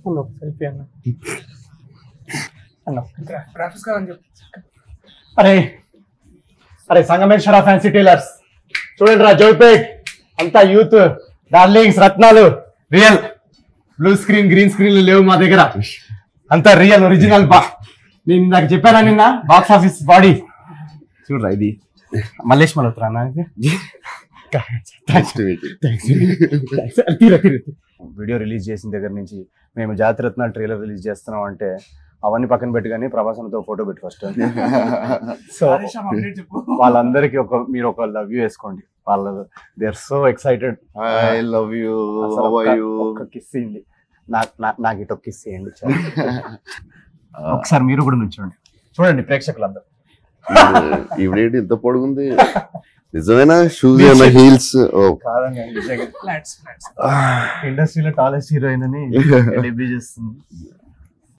అన్న ఒక సెల్ఫీ అన్న అన్న గ్రాఫిక్స్ కాదని చెప్పు అరే అరే సంగమేశ్వర ఫ్యాన్సీ టైలర్స్ చూడండి రా జోపేట్ అంతా యూత్ డార్లింగ్స్ రత్నాలు real blue screen green screen లేవు మా దగ్గర అంతా రియల్ ఒరిజినల్ బా నేను నాకు చెప్పానా నిన్న బాక్స్ ఆఫీస్ బాడీ చూడరా ఇది మల్లేష్ మల్హోత్రా అన్న ఇది వీడియో రిలీజ్ చేసిన దగ్గర నుంచి మేము జాతిరత్నాలు ట్రైలర్ రిలీజ్ చేస్తున్నాం అంటే అవన్నీ పక్కన పెట్టి కానీ ప్రభాసంతో ఫోటో పెట్టి ఫస్ట్ సో అప్డేట్ చెప్పు వాళ్ళందరికీ ఒక మీరు ఒక లవ్ యూ వేసుకోండి వాళ్ళు they are so excited I love you how are you ఒక కిస్ ఇవ్వండి నాకు నా- నాకు ఇటు కిస్ ఇవ్వండి చాలు. ఒకసారి మీరు కూడా నుంచోండి చూడండి ప్రేక్షకులందరూ ఈవిడేంటి ఇంత పొడుగుంది నిజమేనా షూస్ ఏమైనా హీల్స్ కాదండి నిజంగా ఫ్లాట్స్ ఫ్లాట్స్ ఇండస్ట్రీలో టాలెస్ట్ హీరోయిన్ అని డెబ్యూ చేస్తుంది